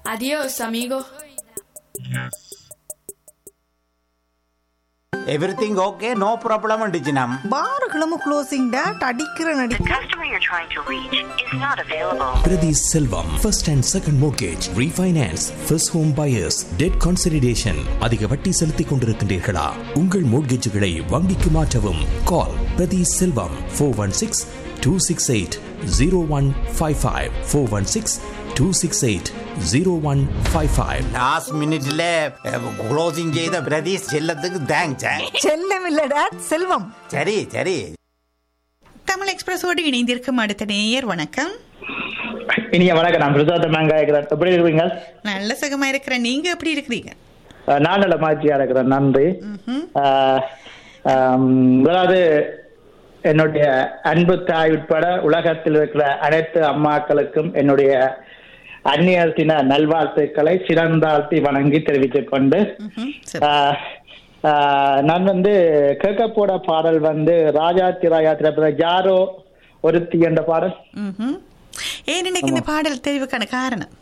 Adiós, amigo. Everything okay no problem டிஜினம் பாருகளும் closing date அடிக்கிற நடி The customer you're trying to reach is not available. Prati Selvam, first and second mortgage, refinance, first home buyers, debt consolidation. அதிக வட்டி செலுத்திக் கொண்டிருக்கின்றீர்களா உங்கள் மோட்கேஜுகளை வங்கிக்கு மாற்றவும் கால் பிரதி Selvam four one six two six eight zero one five five four one six two six eight zero one five five last மினிட்ல closing செய்த பிரதீஷ் செல்லத்துக்கு தேங்க்ஸ் செல்லம் இல்ல டேட் செல்வம் சரி சரி தமிழ் எக்ஸ்பிரஸோடு இணைந்திருக்கும் அடுத்த நேயர் வணக்கம் இனிய வணக்கம் நான் பிரசாத் மேங்காயக்கிறேன் எப்படி இருக்கீங்க நல்ல சுகமா இருக்கிறேன் நீங்க எப்படி இருக்கிறீங்க அஹ் நான் நல்ல மகிழ்ச்சியா இருக்கிறேன் நன்றி அஹ், ஆம், அதாவது என்னுடைய அன்பு தாய் உட்பட உலகத்தில் இருக்கிற அனைத்து அம்மாக்களுக்கும் என்னுடைய அந்நியர் தின நல்வாழ்த்துக்களை சிறந்தாழ்த்தி வணங்கி தெரிவித்துக் கொண்டு ம்ஹும். சரி. ஆஹ், ஆஹ், நான் வந்து கேட்க போட பாடல் வந்து ராஜா திராயா திரைப்பட யாரோ ஒருத்தி என்ற பாடல் ம்ஹும். ஏன் இன்னைக்கு இந்த பாடல் தெரிவுக்கான காரணம்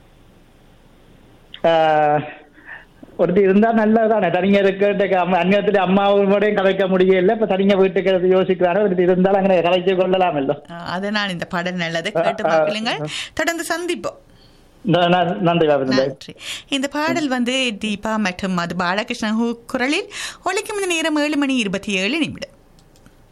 ஆஹ், ஒருத்தி இருந்தா நல்லதுதானே தனியா இருக்க அந்நியத்துல அம்மாவோடையும் கலைக்க முடியல இப்ப தனியா வீட்டுக்கு யோசிக்கிறாங்க ஒருத்தி இருந்தாலும் அங்கே கலைச்சு கொள்ளலாம் இல்ல அஹ், அதனால் இந்த பாடல் நல்லது கேட்டு மக்களுங்கள் தொடர்ந்து சந்திப்போம் நன்றி பாபு நன்றி இந்த பாடல் வந்து தீபா மற்றும் மது பாலகிருஷ்ணன் குரலில் ஒலிக்கும் இந்த நேரம் ஏழு மணி இருபத்தி ஏழு நிமிடம்